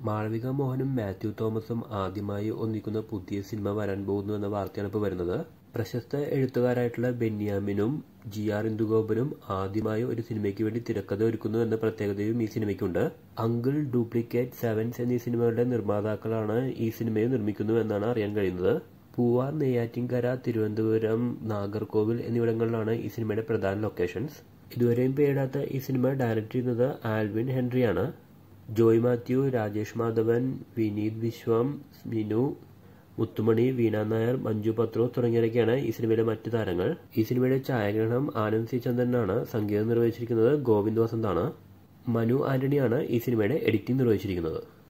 മാളവിക മോഹനും മാത്യു തോമസും ആദ്യമായി ഒന്നിക്കുന്ന പുതിയ സിനിമ വരാൻ പോകുന്നു എന്ന വാർത്തയാണ് ഇപ്പോൾ വരുന്നത് പ്രശസ്ത എഴുത്തുകാരായിട്ടുള്ള ബെന്യാമിനും ജി ആർ ഇന്ദുഗോപനും ആദ്യമായി ഒരു സിനിമയ്ക്ക് വേണ്ടി തിരക്കഥ ഒരുക്കുന്നു എന്ന പ്രത്യേകതയും ഈ സിനിമയ്ക്കുണ്ട് അങ്കിൾ ഡ്യൂപ്ലിക്കേറ്റ് സെവൻസ് എന്നീ സിനിമകളുടെ നിർമ്മാതാക്കളാണ് ഈ സിനിമയെ നിർമ്മിക്കുന്നു എന്നാണ് അറിയാൻ കഴിയുന്നത് പൂവാർ നെയ്യാറ്റിൻകര തിരുവനന്തപുരം നാഗർകോവിൽ എന്നിവിടങ്ങളിലാണ് ഈ സിനിമയുടെ പ്രധാന ലൊക്കേഷൻസ് ഇതുവരെയും പേരിടാത്ത ഈ സിനിമ ഡയറക്റ്റ് ചെയ്യുന്നത് ആൽവിൻ ഹെൻറിയാണ് ജോയ് മാത്യു രാജേഷ് മാധവൻ വിനീത് വിശ്വം മിനു മുത്തുമണി വീണ നായർ മഞ്ജു പത്രോ തുടങ്ങിയവരൊക്കെയാണ് ഈ സിനിമയിലെ മറ്റു താരങ്ങൾ ഈ സിനിമയുടെ ഛായാഗ്രഹണം ആനന്ദ് സി ചന്ദ്രനാണ് സംഗീതം നിർവഹിച്ചിരിക്കുന്നത് ഗോവിന്ദ് വസന്താണ് മനു ആന്റണിയാണ് ഈ സിനിമയുടെ എഡിറ്റിംഗ് നിർവഹിച്ചിരിക്കുന്നത്